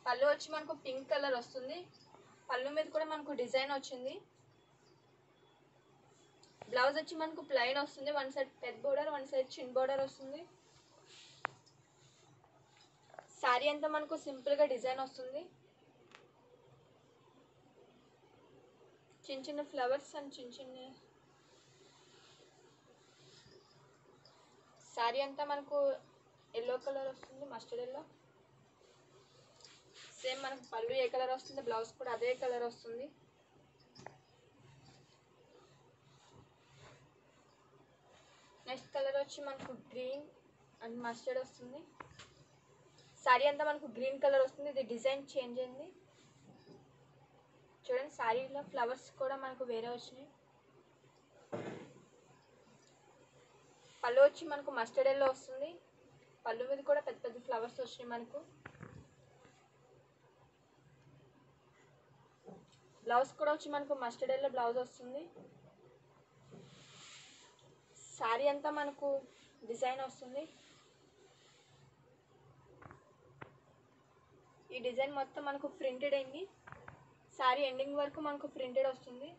పళ్ళు వచ్చి మనకు పింక్ కలర్ వస్తుంది పళ్ళు మీద కూడా మనకు డిజైన్ వచ్చింది బ్లౌజ్ వచ్చి మనకు ప్లెయిన్ వస్తుంది వన్ సైడ్ పెద్ద బోర్డర్ వన్ సైడ్ చిన్ బోర్డర్ వస్తుంది శారీ అంతా మనకు సింపుల్గా డిజైన్ వస్తుంది చిన్న చిన్న ఫ్లవర్స్ అండ్ చిన్న చిన్న శారీ అంతా మనకు ఎల్లో కలర్ వస్తుంది మస్టర్డ్ ఎల్లో సేమ్ మనకు పళ్ళు ఏ కలర్ వస్తుంది బ్లౌజ్ కూడా అదే కలర్ వస్తుంది నెక్స్ట్ కలర్ వచ్చి మనకు గ్రీన్ అండ్ మస్టర్డ్ వస్తుంది శారీ అంతా మనకు గ్రీన్ కలర్ వస్తుంది ఇది డిజైన్ చేంజ్ అయింది చూడండి శారీలో ఫ్లవర్స్ కూడా మనకు వేరే వచ్చినాయి పళ్ళు వచ్చి మనకు మస్టర్డ్ ఎల్లో వస్తుంది పళ్ళు మీద కూడా పెద్ద పెద్ద ఫ్లవర్స్ వచ్చినాయి మనకు బ్లౌజ్ కూడా వచ్చి మనకు మస్టర్డ్ ఎల్లో బ్లౌజ్ వస్తుంది శారీ అంతా మనకు డిజైన్ వస్తుంది ఈ డిజైన్ మొత్తం మనకు ప్రింటెడ్ అయింది శారీ ఎండింగ్ వరకు మనకు ప్రింటెడ్ వస్తుంది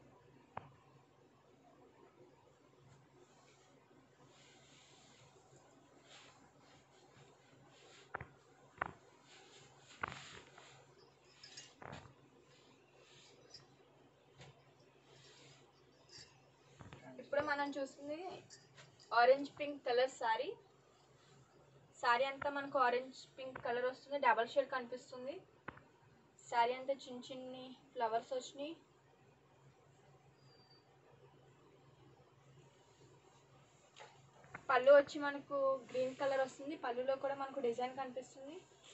ఇప్పుడు మనం చూస్తుంది orange pink colour sari sari అంతా మనకు ఆరెంజ్ పింక్ కలర్ వస్తుంది డబల్ షేడ్ కనిపిస్తుంది శారీ అంతా చిన్న చిన్ని ఫ్లవర్స్ వచ్చినాయి పళ్ళు వచ్చి మనకు గ్రీన్ కలర్ వస్తుంది పళ్ళులో కూడా మనకు డిజైన్ కనిపిస్తుంది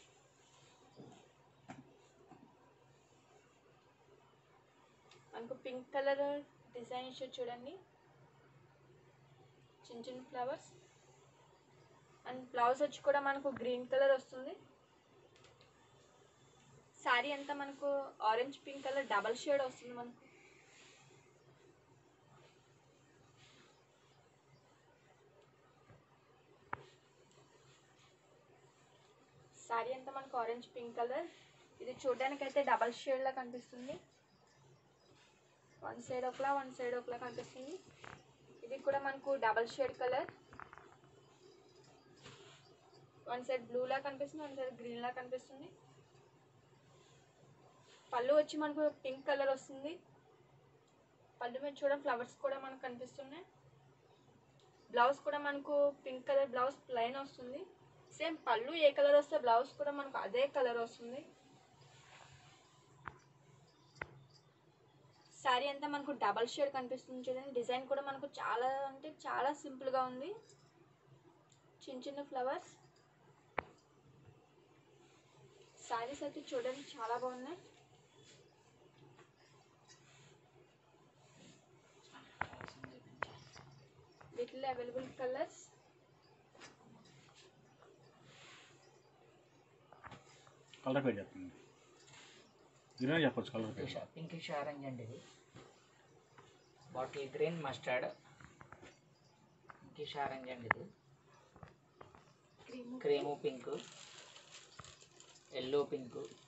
మనకు పింక్ కలర్ డిజైన్ ఇచ్చారు చూడండి చిన్న చిన్న ఫ్లవర్స్ అండ్ బ్లౌజ్ వచ్చి కూడా మనకు గ్రీన్ కలర్ వస్తుంది శారీ అంతా మనకు orange pink colour double shade వస్తుంది మనకు శారీ అంతా మనకు ఆరెంజ్ పింక్ కలర్ ఇది చూడడానికి అయితే డబల్ షేడ్లా కనిపిస్తుంది వన్ సైడ్ ఒకలా వన్ సైడ్ ఒకలా కనిపిస్తుంది ఇది కూడా మనకు double shade colour one side బ్లూలా కనిపిస్తుంది వన్ సైడ్ గ్రీన్లా కనిపిస్తుంది పళ్ళు వచ్చి మనకు పింక్ కలర్ వస్తుంది పళ్ళు మీద చూడ ఫ్లవర్స్ కూడా మనకు కనిపిస్తున్నాయి బ్లౌజ్ కూడా మనకు పింక్ కలర్ బ్లౌజ్ ప్లెయిన్ వస్తుంది సేమ్ పళ్ళు ఏ కలర్ వస్తే బ్లౌజ్ కూడా మనకు అదే కలర్ వస్తుంది శారీ అంతా మనకు డబల్ షేడ్ కనిపిస్తుంది చూడండి డిజైన్ కూడా మనకు చాలా అంటే చాలా సింపుల్గా ఉంది చిన్న చిన్న ఫ్లవర్స్ శారీస్ అయితే చూడండి చాలా బాగున్నాయి వీటిలో అవైలబుల్ కలర్స్ కలర్ పేరు చెప్పండి గ్రీన్ చెప్పొచ్చు కలర్ పేరు పింకిష్ పింకిష్ ఆరెంజ్ అండి ఇది bottle green mustard pinkish orange అండి ఇది cream cream pink yellow pink